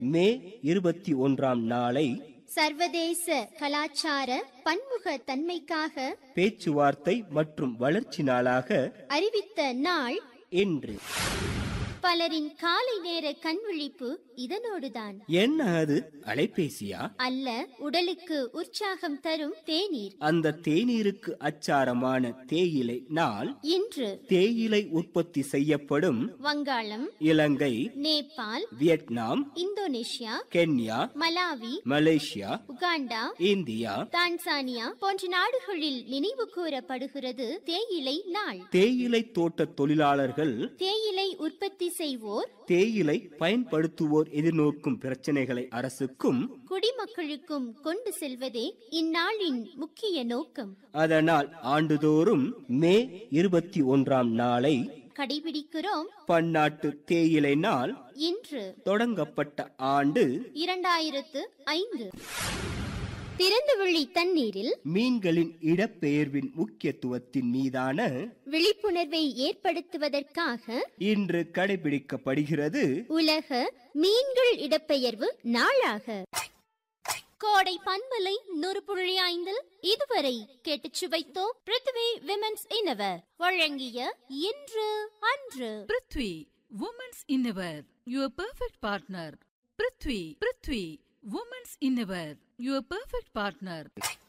மே இருபத்தி ஒன்றாம் நாளை சர்வதேச கலாச்சார பன்முக தன்மைக்காக பேச்சுவார்த்தை மற்றும் வளர்ச்சி நாளாக அறிவித்த நாள் இன்று பலரின் காலை நேர கண்விழிப்பு இதனோடுதான் என்ன அது அலைபேசியா அல்ல உடலுக்கு உற்சாகம் தரும் தேநீர் அந்த தேநீருக்கு அச்சாரமான தேயிலை நாள் இன்று தேயிலை உற்பத்தி செய்யப்படும் வங்காளம் இலங்கை Nepal Vietnam Indonesia Kenya Malawi Malaysia Uganda India Tanzania போன்ற நாடுகளில் நினைவு கூறப்படுகிறது தேயிலை நாள் தேயிலை தோட்ட தொழிலாளர்கள் தேயிலை உற்பத்தி செய்வோர் தேயிலை பயன்படுத்துவோர் எதிர்நோக்கும் பிரச்சனைகளை அரசுக்கும் குடிமக்களுக்கும் கொண்டு செல்வதே இந்நாளின் முக்கிய நோக்கம் அதனால் ஆண்டுதோறும் மே இருபத்தி ஒன்றாம் நாளை கடைபிடிக்கிறோம் பன்னாட்டு தேயிலை நாள் இன்று தொடங்கப்பட்ட ஆண்டு இரண்டாயிரத்து ஐந்து திறந்தவெளி தண்ணீரில் மீன்களின் இடப்பெயர்வின் முக்கியத்துவத்தின் மீதான விழிப்புணர்வை ஏற்படுத்துவதற்காக இன்று கடைபிடிக்கப்படுகிறது உலக மீன்கள் இடப்பெயர்வு நாளாக கோடை பண்பலை நூறு புள்ளி ஐந்தில் இதுவரை கேட்டுச் சுவைத்தோம் பிருத்வி விமென்ஸ் இனவர் வழங்கிய இன்று அன்று prithvi women's innerwear your perfect partner prithvi prithvi women's innerwear your perfect partner